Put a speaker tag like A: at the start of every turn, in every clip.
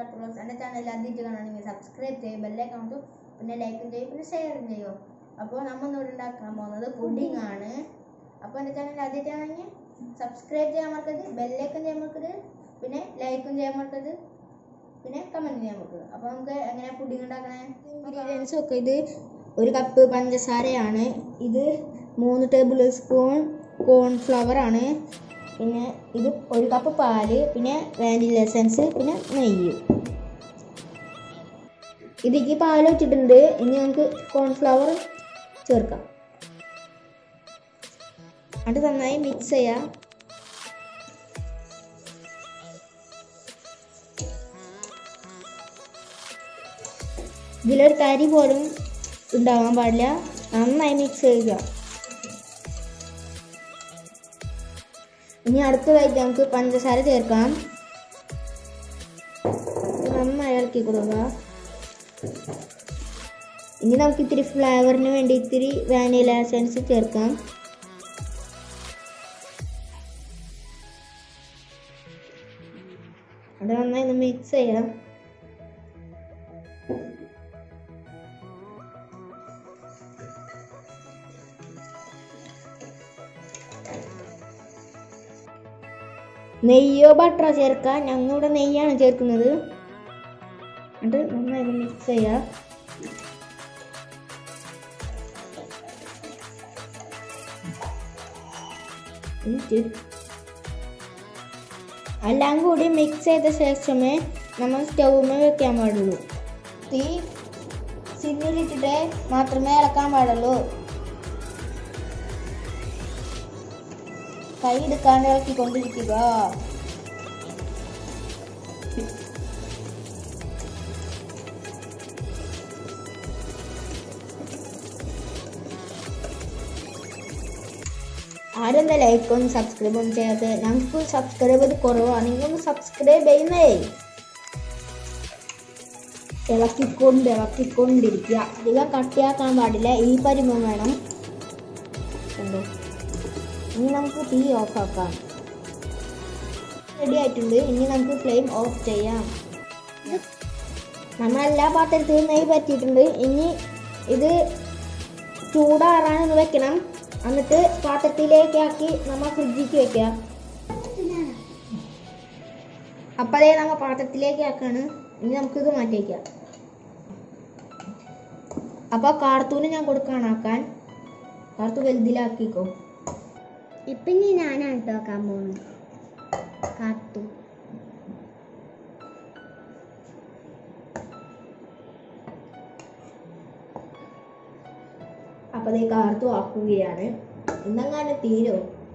A: cross എൻ്റെ channel ആദ്യമായിട്ട് കാണുകയാണെങ്കിൽ സബ്സ്ക്രൈബ് ചെയ്യും ബെല്ലൈക്കൺ കൊടുത്തു പിന്നെ ലൈക്കും ചെയ്യും പിന്നെ ഷെയറും ചെയ്യും അപ്പോൾ നമ്മൾ ഇന്ന് ഇവിടെ ഉണ്ടാക്കാൻ പോകുന്നത് പുഡിംഗ് ആണ് അപ്പോൾ എൻ്റെ ചാനൽ ആദ്യമായിട്ടാണെങ്കിൽ സബ്സ്ക്രൈബ് ചെയ്യാൻ മറക്കരുത് ബെല്ലൈക്കൺ ചെയ്യാൻ മറക്കരുത് പിന്നെ ലൈക്കും ചെയ്യാൻ മറക്കരുത് പിന്നെ കമൻറ്റ് ചെയ്യാൻ മറക്കരുത് അപ്പോൾ നമുക്ക് എങ്ങനെ പുഡിംഗ് ഉണ്ടാക്കണേ ഇൻഗ്രീഡിയൻസ് ഒക്കെ ഇത് ഒരു കപ്പ് പഞ്ചസാരയാണ് ഇത് മൂന്ന് ടേബിൾ സ്പൂൺ കോൺഫ്ലവർ ആണ് പിന്നെ ഇത് ഒരു കപ്പ് പാല് പിന്നെ വാനില എസൻസ് പിന്നെ നെയ്യ് ഇതിലേക്ക് പാൽ വെച്ചിട്ടുണ്ട് ഇനി നമുക്ക് കോൺഫ്ലവർ ചേർക്കാം അത് നന്നായി മിക്സ് ചെയ്യാം ഇതിലൊരു തരി പോലും ഉണ്ടാവാൻ പാടില്ല നന്നായി മിക്സ് ചെയ്യുക ഇനി അടുത്തതായിട്ട് നമുക്ക് പഞ്ചസാര ചേർക്കാം നന്നായി ഇളക്കി കൊടുക്കുക ഇനി നമുക്ക് ഇത്തിരി ഫ്ലേവറിന് വേണ്ടി ഇത്തിരി വാനില എസൻസ് ചേർക്കാം അത് നന്നായി ഒന്ന് മിക്സ് ചെയ്യണം നെയ്യോ ബട്ടറോ ചേർക്കാം ഞങ്ങളിവിടെ നെയ്യാണ് ചേർക്കുന്നത് എന്നിട്ട് നന്നായി മിക്സ് ചെയ്യാം എന്നിട്ട് എല്ലാം കൂടി മിക്സ് ചെയ്ത ശേഷമേ നമ്മൾ സ്റ്റൗമേ വെക്കാൻ പാടുള്ളൂ തീ സിമ്മിലിട്ടിട്ട് മാത്രമേ ഇളക്കാൻ പാടുള്ളൂ കൈ എടുക്കാണ്ട് ഇളക്കിക്കൊണ്ടിരിക്കുക ആരെന്താ ലൈക്കും സബ്സ്ക്രൈബും ചെയ്യാത്ത ഞങ്ങൾക്ക് സബ്സ്ക്രൈബ് ചെയ്ത് കുറവാണ് നിങ്ങളൊന്ന് സബ്സ്ക്രൈബ് ചെയ്യുന്നേ ഇളക്കിക്കൊണ്ട് ഇളക്കിക്കൊണ്ടിരിക്കുക അധികം കട്ടിയാക്കാൻ പാടില്ല ഈ പരിമം വേണം കണ്ടോ ഇനി നമുക്ക് തീ ഓഫ് ആക്കാം റെഡി ആയിട്ടുണ്ട് ഇനി നമുക്ക് ഫ്ലെയിം ഓഫ് ചെയ്യാം നമ്മൾ എല്ലാ പാത്രത്തിലും നെയ്യ് പറ്റിയിട്ടുണ്ട് ഇനി ഇത് ചൂടാറാനൊന്ന് വെക്കണം എന്നിട്ട് പാത്രത്തിലേക്ക് ആക്കി നമ്മൾ ഫ്രിഡ്ജിക്ക് വെക്കുക അപ്പം അതേ നമ്മൾ പാത്രത്തിലേക്ക് ആക്കാണ് ഇനി നമുക്കിത് മാറ്റി വയ്ക്കാം അപ്പോൾ കാർത്തൂന് ഞാൻ കൊടുക്കാണ് ആക്കാൻ കാർത്തു വലുതിലാക്കിക്കോ
B: ഇപ്പം ഇനി ഞാനാണ് കേട്ടോ വെക്കാൻ പോകുന്നത് കാത്തു
A: അപ്പൊ അതേ കാർത്തു ആക്കുകയാണ് ഇന്നെങ്ങാനും തീരോ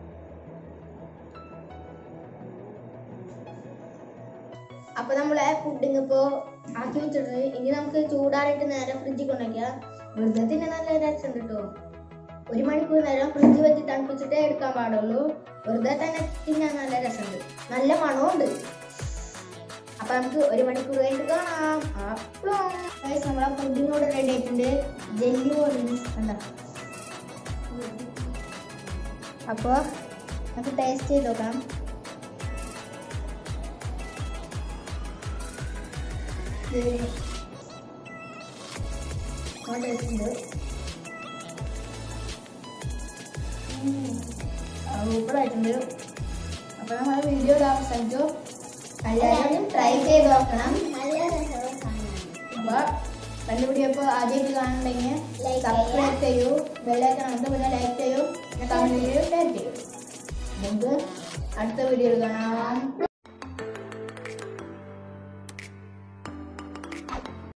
A: അപ്പൊ നമ്മളെ പുഡിങ് ഇപ്പോ ആക്കി വെച്ചിട്ടുണ്ട് ഇനി നമുക്ക് ചൂടാറിയിട്ട് നേരെ ഫ്രിഡ്ജിൽ കൊണ്ടുവയ്ക്കാം വെറുതെ തന്നെ നല്ല രസം കേട്ടോ ഒരു മണിക്കൂർ നേരം ഫ്രിഡ്ജ് വെച്ച് തണുപ്പിച്ചിട്ടേ എടുക്കാൻ പാടുള്ളൂ വെറുതെ തന്നെ തിന്നാൻ നല്ല രസമുണ്ട് നല്ല മണമുണ്ട് അപ്പൊ നമുക്ക് ഒരു മണിക്കൂർ കഴിഞ്ഞിട്ട് കാണാം അപ്പോൾ guys, നമ്മളെ പുഡിങ് കൂടെ റെഡി ആയിട്ടുണ്ട് ജെല്ലി പോലെ കണ്ടോ അപ്പോൾ നമുക്ക് ടേസ്റ്റ് ചെയ്ത് നോക്കാം ടേസ്റ്റ് ഉണ്ട് സൂപ്പറായിട്ടുണ്ട് അപ്പോൾ നമ്മൾ വീഡിയോ അവസാനിച്ചു എല്ലാവരും ട്രൈ ചെയ്ത് നോക്കണം
B: നല്ല രസമുള്ള സാധനമാണ്
A: അപ്പോൾ എൻ്റെ വീഡിയോ ഇപ്പോൾ ആദ്യമായിട്ട് കാണുന്നുണ്ടെങ്കിൽ സബ്സ്ക്രൈബ് ചെയ്യൂ ബെല്ലൈക്കൺ ഉണ്ട് പിന്നെ ലൈക്ക് ചെയ്യൂ പിന്നെ കമൻറ്റ് ചെയ്യൂ ഷെയർ ചെയ്യൂ നമുക്ക് അടുത്ത വീഡിയോയിൽ കാണാം